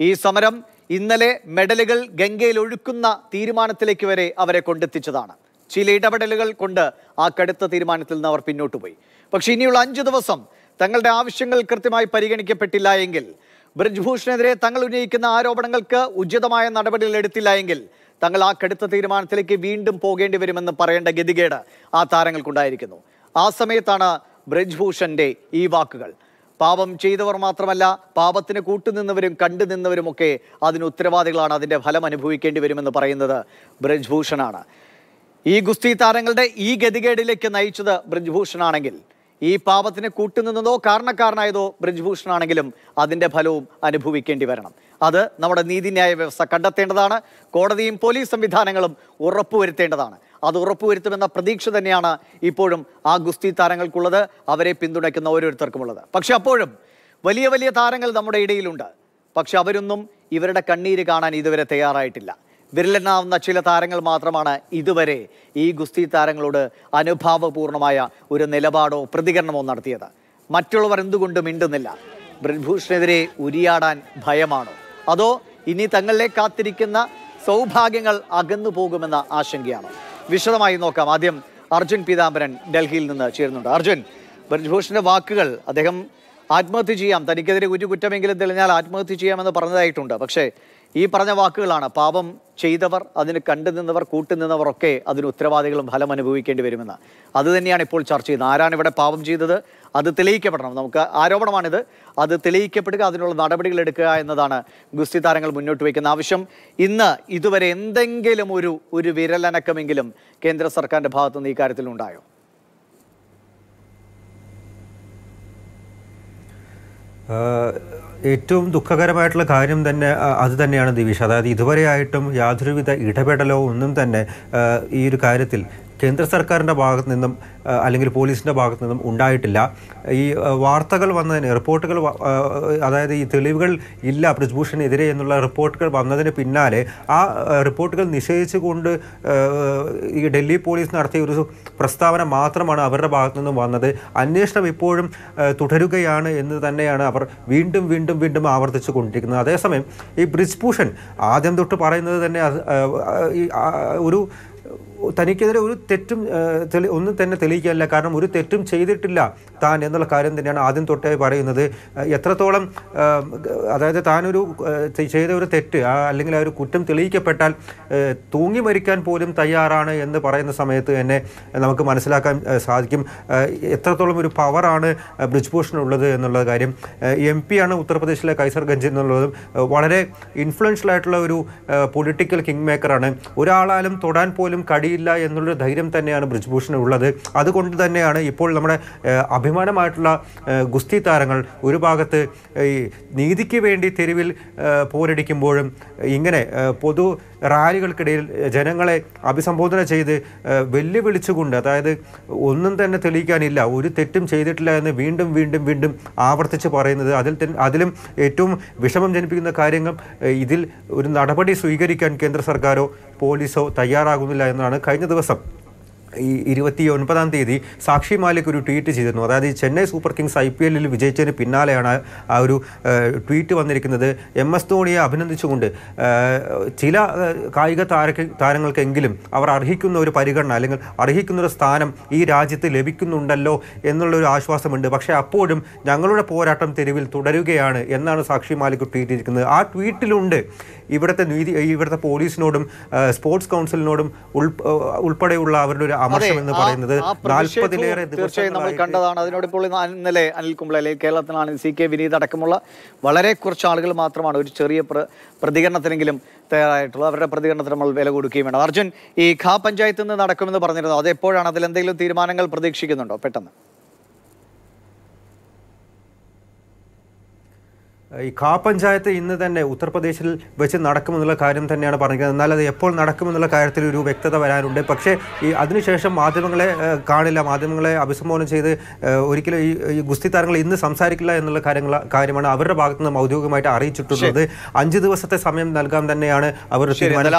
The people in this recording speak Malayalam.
ഈ സമരം ഇന്നലെ മെഡലുകൾ ഗംഗയിൽ ഒഴുക്കുന്ന തീരുമാനത്തിലേക്ക് വരെ അവരെ കൊണ്ടെത്തിച്ചതാണ് ചില ഇടപെടലുകൾ കൊണ്ട് ആ കടുത്ത തീരുമാനത്തിൽ നിന്ന് അവർ പിന്നോട്ട് പോയി പക്ഷേ ഇനിയുള്ള അഞ്ച് ദിവസം തങ്ങളുടെ ആവശ്യങ്ങൾ കൃത്യമായി പരിഗണിക്കപ്പെട്ടില്ല എങ്കിൽ ബ്രിജ്ഭൂഷണെതിരെ തങ്ങൾ ഉന്നയിക്കുന്ന ആരോപണങ്ങൾക്ക് ഉചിതമായ നടപടികൾ എടുത്തില്ല എങ്കിൽ തങ്ങൾ ആ കടുത്ത തീരുമാനത്തിലേക്ക് വീണ്ടും പോകേണ്ടി വരുമെന്ന് പറയേണ്ട ഗതികേട് ആ താരങ്ങൾക്കുണ്ടായിരിക്കുന്നു ആ സമയത്താണ് ബ്രിജ്ഭൂഷന്റെ ഈ വാക്കുകൾ പാപം ചെയ്തവർ മാത്രമല്ല പാപത്തിന് കൂട്ടുനിന്നവരും കണ്ടു നിന്നവരുമൊക്കെ അതിന് ഉത്തരവാദികളാണ് അതിന്റെ ഫലം അനുഭവിക്കേണ്ടി വരുമെന്ന് പറയുന്നത് ബ്രിജ്ഭൂഷണാണ് ഈ ഗുസ്തി താരങ്ങളുടെ ഈ ഗതികേടിലേക്ക് നയിച്ചത് ബ്രിജ്ഭൂഷണാണെങ്കിൽ ഈ പാപത്തിന് കൂട്ടുനിന്നതോ കാരണക്കാരനായതോ ബ്രിജ്ഭൂഷണാണെങ്കിലും അതിന്റെ ഫലവും അനുഭവിക്കേണ്ടി വരണം അത് നമ്മുടെ നീതിന്യായ വ്യവസ്ഥ കണ്ടെത്തേണ്ടതാണ് കോടതിയും പോലീസ് സംവിധാനങ്ങളും ഉറപ്പുവരുത്തേണ്ടതാണ് അത് ഉറപ്പുവരുത്തുമെന്ന പ്രതീക്ഷ തന്നെയാണ് ഇപ്പോഴും ആ ഗുസ്തി താരങ്ങൾക്കുള്ളത് അവരെ പിന്തുണയ്ക്കുന്ന ഓരോരുത്തർക്കുമുള്ളത് പക്ഷെ അപ്പോഴും വലിയ വലിയ താരങ്ങൾ നമ്മുടെ ഇടയിലുണ്ട് പക്ഷെ അവരൊന്നും ഇവരുടെ കണ്ണീര് കാണാൻ ഇതുവരെ തയ്യാറായിട്ടില്ല വിരലെണ്ണാവുന്ന ചില താരങ്ങൾ മാത്രമാണ് ഇതുവരെ ഈ ഗുസ്തി താരങ്ങളോട് അനുഭാവപൂർണമായ ഒരു നിലപാടോ പ്രതികരണമോ നടത്തിയത് മറ്റുള്ളവർ എന്തുകൊണ്ട് മിണ്ടുന്നില്ല ബ്രിജ്ഭൂഷണെതിരെ ഉരിയാടാൻ ഭയമാണോ അതോ ഇനി തങ്ങളെ കാത്തിരിക്കുന്ന സൗഭാഗ്യങ്ങൾ അകന്നു പോകുമെന്ന ആശങ്കയാണോ വിശദമായി നോക്കാം ആദ്യം അർജുൻ പീതാംബരൻ ഡൽഹിയിൽ നിന്ന് ചേരുന്നുണ്ട് അർജുൻ ബ്രിജ്ഭൂഷന്റെ വാക്കുകൾ അദ്ദേഹം ആത്മഹത്യ ചെയ്യാം തനിക്കെതിരെ ഒരു കുറ്റമെങ്കിലും തെളിഞ്ഞാൽ ആത്മഹത്യ ചെയ്യാമെന്ന് പറഞ്ഞതായിട്ടുണ്ട് പക്ഷേ ഈ പറഞ്ഞ വാക്കുകളാണ് പാപം ചെയ്തവർ അതിന് കണ്ടു നിന്നവർ കൂട്ടുനിന്നവർ ഒക്കെ അതിന് ഉത്തരവാദികളും ഫലം അനുഭവിക്കേണ്ടി വരുമെന്ന് അത് തന്നെയാണ് ഇപ്പോൾ ചർച്ച ചെയ്യുന്നത് ആരാണ് ഇവിടെ പാപം ചെയ്തത് അത് തെളിയിക്കപ്പെടണം നമുക്ക് ആരോപണമാണിത് അത് തെളിയിക്കപ്പെടുക അതിനുള്ള നടപടികൾ എടുക്കുക എന്നതാണ് ഗുസ്തി താരങ്ങൾ മുന്നോട്ട് വയ്ക്കുന്ന ആവശ്യം ഇന്ന് ഇതുവരെ എന്തെങ്കിലും ഒരു ഒരു വിരലനക്കമെങ്കിലും കേന്ദ്ര സർക്കാരിന്റെ ഭാഗത്തുനിന്ന് ഈ കാര്യത്തിൽ ഉണ്ടായോ ആഹ് ഏറ്റവും ദുഃഖകരമായിട്ടുള്ള കാര്യം തന്നെ ആഹ് അത് തന്നെയാണ് ദിവിഷ് അതായത് ഇതുവരെയായിട്ടും യാതൊരുവിധ ഇടപെടലോ ഒന്നും തന്നെ ആഹ് ഈ ഒരു കാര്യത്തിൽ കേന്ദ്ര സർക്കാരിൻ്റെ ഭാഗത്തു നിന്നും ആഹ് അല്ലെങ്കിൽ പോലീസിൻ്റെ ഭാഗത്തു നിന്നും ഉണ്ടായിട്ടില്ല ഈ ആഹ് വാർത്തകൾ വന്നതിന് റിപ്പോർട്ടുകൾ വ- ആഹ് അതായത് ഈ തെളിവുകൾ ഇല്ല ബ്രിജ്ഭൂഷണെതിരെ എന്നുള്ള റിപ്പോർട്ടുകൾ വന്നതിന് പിന്നാലെ ആ ആഹ് റിപ്പോർട്ടുകൾ നിഷേധിച്ചുകൊണ്ട് ആഹ് ഈ ഡൽഹി പോലീസ് നടത്തിയ ഒരു പ്രസ്താവന മാത്രമാണ് അവരുടെ ഭാഗത്തു നിന്നും വന്നത് അന്വേഷണം ഇപ്പോഴും ആഹ് തുടരുകയാണ് എന്ന് തന്നെയാണ് അവർ വീണ്ടും വീണ്ടും വീണ്ടും ആവർത്തിച്ചു കൊണ്ടിരിക്കുന്നത് അതേസമയം ഈ ബ്രിജ്ഭൂഷൺ ആദ്യം തൊട്ട് പറയുന്നത് തന്നെ അത് ആഹ് ആഹ് ഈ ആഹ് ഒരു തനിക്കെതിരെ ഒരു തെറ്റും ആഹ് തെളി ഒന്നും തന്നെ തെളിയിക്കാനില്ല കാരണം ഒരു തെറ്റും ചെയ്തിട്ടില്ല താൻ എന്നുള്ള കാര്യം തന്നെയാണ് ആദ്യം തൊട്ടേ പറയുന്നത് ആഹ് എത്രത്തോളം ആഹ് അതായത് താനൊരു ആഹ് ചെ- ചെയ്ത ഒരു തെറ്റ് ആ അല്ലെങ്കിൽ ആ ഒരു കുറ്റം തെളിയിക്കപ്പെട്ടാൽ ആഹ് തൂങ്ങി മരിക്കാൻ പോലും തയ്യാറാണ് എന്ന് പറയുന്ന സമയത്ത് തന്നെ നമുക്ക് മനസ്സിലാക്കാൻ ആഹ് സാധിക്കും ആഹ് എത്രത്തോളം ഒരു പവറാണ് ബ്രിജ്ഭൂഷൺ ഉള്ളത് എന്നുള്ള കാര്യം എം പി ആണ് ഉത്തർപ്രദേശിലെ കൈസർഗഞ്ച് എന്നുള്ളതും ആഹ് വളരെ ഇൻഫ്ലുവൻഷ്യൽ ആയിട്ടുള്ള ഒരു പൊളിറ്റിക്കൽ കിങ് മേക്കറാണ് ഒരാളാലും തൊടാൻ പോലും കഴിയില്ല എന്നുള്ളൊരു ധൈര്യം തന്നെയാണ് ബ്രിജ്ഭൂഷൺ ഉള്ളത് അതുകൊണ്ട് തന്നെയാണ് ഇപ്പോൾ നമ്മുടെ ആഹ് അഭിമാനമായിട്ടുള്ള ആഹ് ഗുസ്തി താരങ്ങൾ ഒരു ഭാഗത്ത് ഈ നീതിക്ക് വേണ്ടി തെരുവിൽ ആഹ് പോരടിക്കുമ്പോഴും ഇങ്ങനെ ആഹ് പൊതു റാലികൾക്കിടയിൽ ജനങ്ങളെ അഭിസംബോധന ചെയ്ത് ആഹ് വെല്ലുവിളിച്ചുകൊണ്ട് അതായത് ഒന്നും തന്നെ തെളിയിക്കാനില്ല ഒരു തെറ്റും ചെയ്തിട്ടില്ല എന്ന് വീണ്ടും വീണ്ടും വീണ്ടും ആവർത്തിച്ച് പറയുന്നത് അതിൽ തന്നെ അതിലും ഏറ്റവും വിഷമം ജനിപ്പിക്കുന്ന കാര്യങ്ങൾ ആഹ് ഇതിൽ ഒരു നടപടി സ്വീകരിക്കാൻ കേന്ദ്ര സർക്കാരോ പോലീസോ തയ്യാറാകുന്നില്ല എന്നാണ് കഴിഞ്ഞ ദിവസം ഈ ഇരുപത്തി ഒൻപതാം തീയതി സാക്ഷി മാലിക് ഒരു ട്വീറ്റ് ചെയ്തിരുന്നു അതായത് ഈ Chennai Super Kings I P എല്ലിൽ വിജയിച്ചതിന് പിന്നാലെയാണ് ആ ഒരു ഏഹ്, ട്വീറ്റ് വന്നിരിക്കുന്നത് എം എസ് ധോണിയെ അഭിനന്ദിച്ചുകൊണ്ട് ഏഹ്, ചില ഏഹ്, കായിക താര താരങ്ങൾക്കെങ്കിലും അവർ അർഹിക്കുന്ന ഒരു പരിഗണന അല്ലെങ്കിൽ അർഹിക്കുന്ന ഒരു സ്ഥാനം ഈ രാജ്യത്ത് ലഭിക്കുന്നുണ്ടല്ലോ എന്നുള്ളൊരു ആശ്വാസമുണ്ട് പക്ഷേ അപ്പോഴും ഞങ്ങളുടെ പോരാട്ടം തെരുവിൽ തുടരുകയാണ് എന്നാണ് സാക്ഷി മാലിക് ട്വീറ്റ് ചെയ്തിരിക്കുന്നത് ആ ട്വീറ്റിലുണ്ട് ഇവിടുത്തെ നീതി ഇവിടുത്തെ പോലീസിനോടും ഏഹ്, സ്പോർട്സ് കൗൺസിലിനോടും ഉൾപ്പ- ഉൾപ്പെടെയുള്ള അവരുടെ ഒരു അമർഷം എന്ന് ആ- പറയുന്നത് ആ പ്രതിഷേധവും നാൽപ്പതിലേറെ തീർച്ചയായും നമ്മൾ ദിവസങ്ങളായിട്ട് കണ്ടതാണ് അതിനോട് ഇപ്പോൾ ഇന്ന് ഇന്നലെ അനിൽ കുംബ്ലെ അല്ലെങ്കിൽ കേരളത്തിലാണ് സി കെ വിനീത് അടക്കമുള്ള വളരെ കുറച്ച് ആളുകൾ മാത്രമാണ് ഒരു ചെറിയ പ്ര- പ്രതികരണത്തിനെങ്കിലും തയ്യാറായിട്ടുള്ളത് അവരുടെ പ്രതികരണത്തിന് നമ്മൾ വില കൊടുക്കുകയും വേണം അർജുൻ ഈ ഖാ പഞ്ചായത്ത് നിന്ന് നടക്കുമെന്ന് പറഞ്ഞിരുന്നു അത് എപ്പോഴാണ് അതിൽ എന്തെങ്കിലും തീരുമാനങ്ങൾ പ്രതീക്ഷിക്കുന്നുണ്ടോ പെട്ടെന്ന് ഈ ഖാ പഞ്ചായത്ത് ഇന്ന് തന്നെ ഉത്തർപ്രദേശിൽ വെച്ച് നടക്കുമെന്നുള്ള കാര്യം തന്നെയാണ് പറഞ്ഞിരിക്കുന്നത് എന്നാൽ അത് എപ്പോൾ നടക്കുമെന്നുള്ള കാര്യത്തിൽ ഒരു വ്യക്തത വരാനുണ്ട് പക്ഷേ ഈ അതിനുശേഷം മാധ്യമങ്ങളെ ഏഹ്, കാണില്ല മാധ്യമങ്ങളെ അഭിസംബോധന ചെയ്ത് ഏഹ്, ഒരിക്കലും ഈ ഈ ഗുസ്തി താരങ്ങൾ ഇന്ന് സംസാരിക്കില്ല എന്നുള്ള കാര്യങ്ങൾ കാര്യമാണ് അവരുടെ ഭാഗത്ത് നിന്ന് ഔദ്യോഗികമായിട്ട് അറിയിച്ചിട്ടുള്ളത് അഞ്ച് ദിവസത്തെ സമയം നൽകാൻ തന്നെയാണ് അവർ ശരി തീരുമാനം